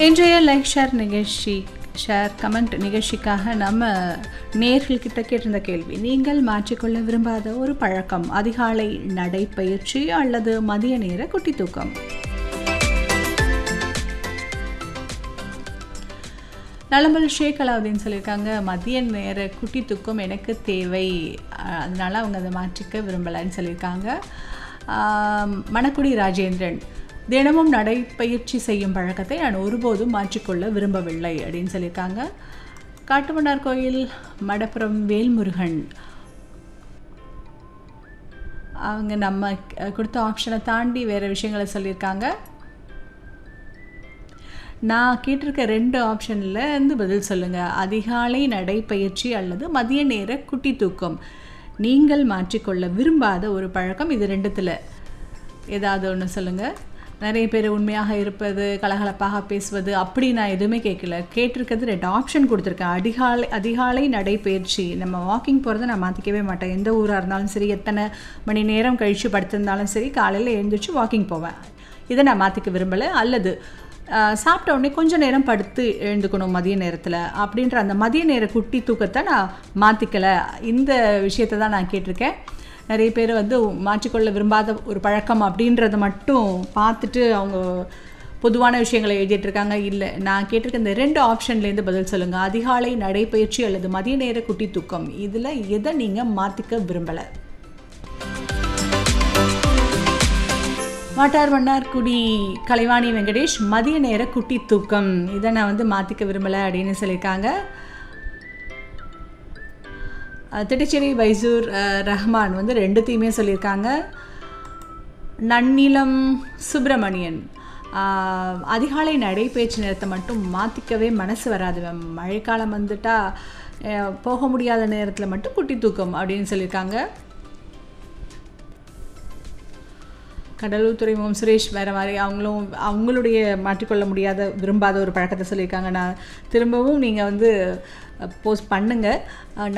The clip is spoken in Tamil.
இன்றைய லைக் ஷேர் நிகழ்ச்சி ஷேர் கமெண்ட் நிகழ்ச்சிக்காக நம்ம நேர்கள்கிட்ட கேட்டிருந்த கேள்வி நீங்கள் மாற்றிக்கொள்ள விரும்பாத ஒரு பழக்கம் அதிகாலை நடைப்பயிற்சி அல்லது மதிய நேர குட்டி தூக்கம் நலம்பல் ஷேக் அலாவுதீன் சொல்லியிருக்காங்க மதிய நேர குட்டி தூக்கம் எனக்கு தேவை அஹ் அதனால அவங்க அதை மாற்றிக்க விரும்பலைன்னு சொல்லியிருக்காங்க ஆம், மணக்குடி ராஜேந்திரன் தினமும் நடைப்பயிற்சி செய்யும் பழக்கத்தை நான் ஒருபோதும் மாற்றிக்கொள்ள விரும்பவில்லை அப்படின்னு சொல்லியிருக்காங்க காட்டுமன்னார் கோயில் மடப்புறம் வேல்முருகன் அவங்க நம்ம அஹ், கொடுத்த ஆப்ஷனை தாண்டி வேறு விஷயங்களை சொல்லியிருக்காங்க நான் கேட்டிருக்க ரெண்டு ஆப்ஷனில் இருந்து பதில் சொல்லுங்கள் அதிகாலை நடைப்பயிற்சி அல்லது மதிய நேர குட்டி தூக்கம் நீங்கள் மாற்றிக்கொள்ள விரும்பாத ஒரு பழக்கம் இது ரெண்டுத்தில் ஏதாவது ஒன்று சொல்லுங்கள் நிறைய பேர் உண்மையாக இருப்பது கலகலப்பாக பேசுவது அப்படி நான் எதுவுமே கேட்கல கேட்டிருக்கிறது ரெண்டு ஆப்ஷன் கொடுத்துருக்கேன் அதிகாலை அதிகாலை நடைப்பயிற்சி நம்ம வாக்கிங் போகிறத நான் மாற்றிக்கவே மாட்டேன் எந்த ஊராக இருந்தாலும் சரி எத்தனை மணி நேரம் கழித்து படுத்திருந்தாலும் சரி காலையில் எழுந்திரிச்சு வாக்கிங் போவேன் இதை நான் மாற்றிக்க விரும்பலை அல்லது ஆஹ், சாப்பிட்ட உடனே கொஞ்சம் நேரம் படுத்து எழுந்துக்கணும் மதிய நேரத்தில் அப்படின்ற அந்த மதிய நேர குட்டி தூக்கத்தை நான் மாற்றிக்கலை இந்த விஷயத்தை தான் நான் கேட்டிருக்கேன் நிறைய பேர் வந்து மாற்றிக்கொள்ள விரும்பாத ஒரு பழக்கம் அப்படின்றத மட்டும் பார்த்துட்டு அவங்க பொதுவான விஷயங்களை எழுதிட்டு இருக்காங்க இல்லை நான் கேட்டிருக்க இந்த ரெண்டு ஆப்ஷன்லேருந்து பதில் சொல்லுங்கள் அதிகாலை நடைப்பயிற்சி அல்லது மதிய நேர குட்டி தூக்கம் இதில் எதை நீங்கள் மாற்றிக்க விரும்பலை வாட்டார் வண்ணார்குடி கலைவாணி வெங்கடேஷ் மதிய நேர குட்டி தூக்கம் இதை நான் வந்து மாற்றிக்க விரும்பலை அப்படின்னு சொல்லியிருக்காங்க அஹ், திட்டச்சேரி பைசூர் அஹ், ரஹ்மான் வந்து ரெண்டுத்தையுமே சொல்லியிருக்காங்க நன்னிலம் சுப்பிரமணியன் ஆஹ், அதிகாலை நடைபயிற்சி நேரத்தை மட்டும் மாற்றிக்கவே மனசு வராது மேம் மழைக்காலம் வந்துட்டா அஹ், போக முடியாத நேரத்தில் மட்டும் குட்டி தூக்கம் அப்படின்னு சொல்லியிருக்காங்க கடலூர் துறைமுகம் சுரேஷ் வேறு மாதிரி அவங்களும் அவங்களுடைய மாற்றிக்கொள்ள முடியாத விரும்பாத ஒரு பழக்கத்தை சொல்லியிருக்காங்க நான் திரும்பவும் நீங்கள் வந்து போஸ்ட் பண்ணுங்கள்